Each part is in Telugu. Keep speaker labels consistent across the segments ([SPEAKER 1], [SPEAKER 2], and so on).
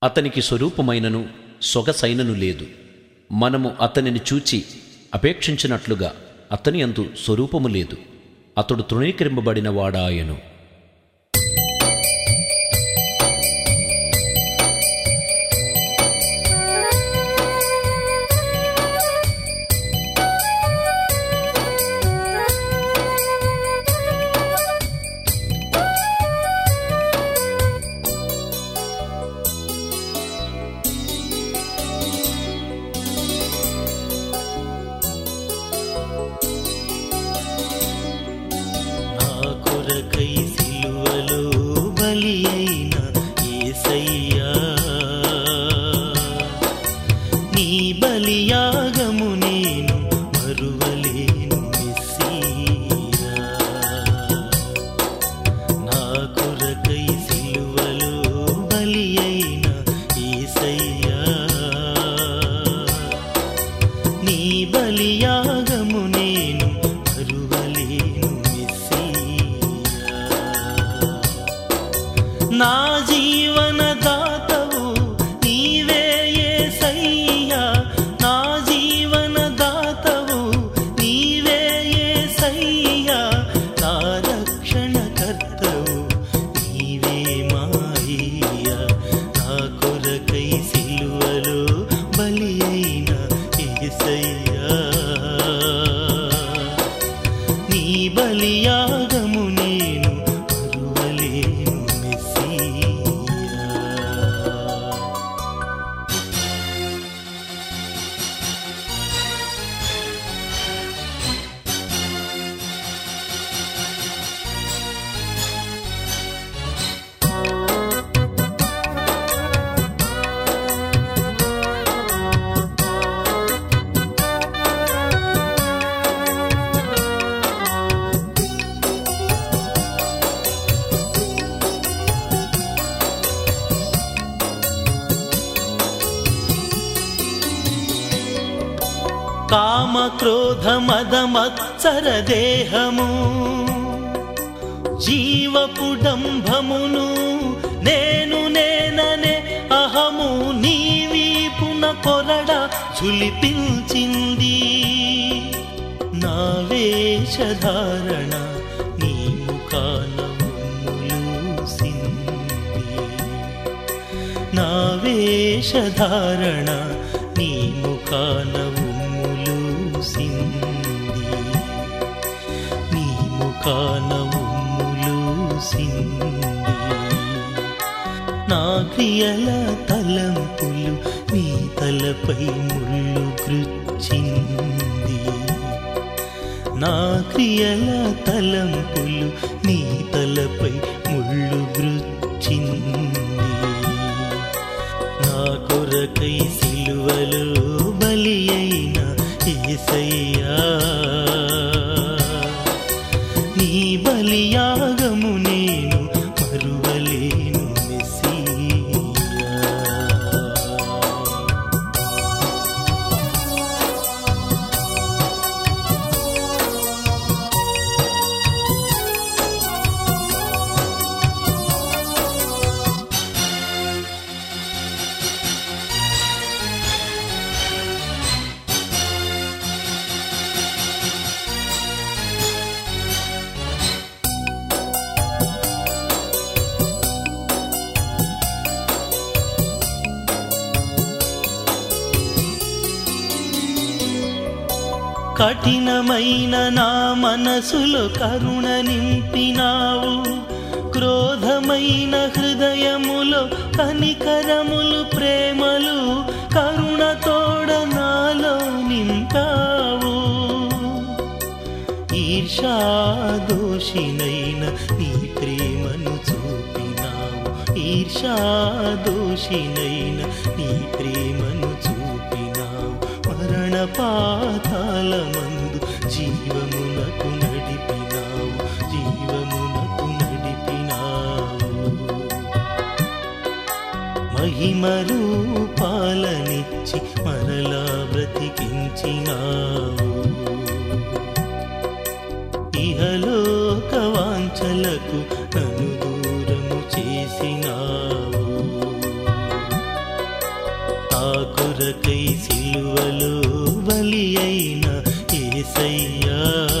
[SPEAKER 1] అతనికి స్వరూపమైనను సొగసైనను లేదు మనము అతనిని చూచి అపేక్షించినట్లుగా అతని అందు స్వరూపము లేదు అతడు తృణీకరింపబడిన వాడాయను
[SPEAKER 2] నా కొరకై సిలువలో బలి అయిన యేసయ్యా నీ బలియాగము నేను మరువలేను మెస్సీయా నా కొరకై సిలువలో బలి అయిన యేసయ్యా నీ బలియాగము నేను మరువలేను మెస్సీయా నా జీవన దాతవు నీవే యేసయ్యా నా జీవన దాతవు నీవే యేసయ్యా నా రక్షణ కర్తవు నీవే మాయ్యా నా కొరకై సిలువలో బలి అయిన యేసయ్యా నీ బలియాగము నేను మరువలేను మెస్సీయా కామ క్రోధ మద మత్సర దేహము జీవపు డంభమును నేను నేననే అహము నీ వీపున కొరడ చులిపించింది నా వేషధారణ నీ ముఖాన ఉమ్ములూసింది నా వేషధారణ నీ ముఖాన ఉమ్ములూసింది నీ ముఖాన ఉమ్ములూసింది నా క్రియల తలంపులు నీ తలపై ముళ్ళు గృచ్చింది నా క్రియల తలంపులు నీ తలపై ముళ్ళు గృచ్చింది నా కొరకై సిలువలో బలి అయిన యేసయ్యా నీ బలియాగము నేను మరువలేను మెస్సీయా కఠినమైన నా మనసులో కరుణ నింపినావు క్రోధమైన హృదయములో కనికరములు ప్రేమలు కరుణతోడ నాలో నింపావు ఈర్షాదోషినైన నీ ప్రేమను చూపినావు ఈర్షాదోషినైన నీ ప్రేమను చూపినావు మరణ పాతాల మందు జీవమునకు నడిపినావు జీవమునకు నడిపినావు మహిమ రూపాలనిచ్చి మరలా బ్రతికించినావు ఇహలోక వాంఛలకు నన్ను దూరము చేసినావు కొరకై సిలువలో బలి అయిన ఏసయ్యా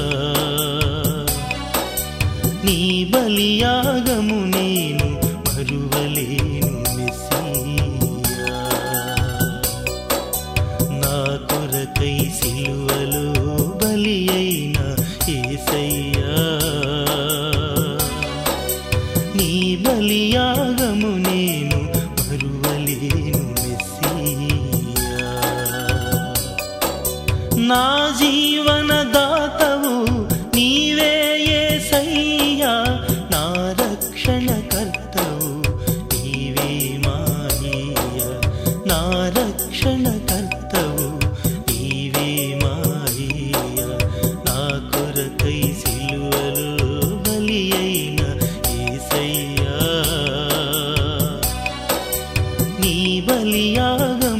[SPEAKER 2] నీ బలియాగము నేను మరువలేను మెస్సియా నా కొరకై సిలువలో బలి అయిన ఏసయ్యా నీ బలియాగము నేను మరువలేను మెస్సియా నా జీవన దాతవు నీవే యేసయ్యా నా రక్షణ కర్తవు నీవే మాయ్యా నా రక్షణ కర్తవు నీవే మాయ్యా నా కొరకై సిలువలో బలి అయిన యేసయ్యా నీ బలియాగము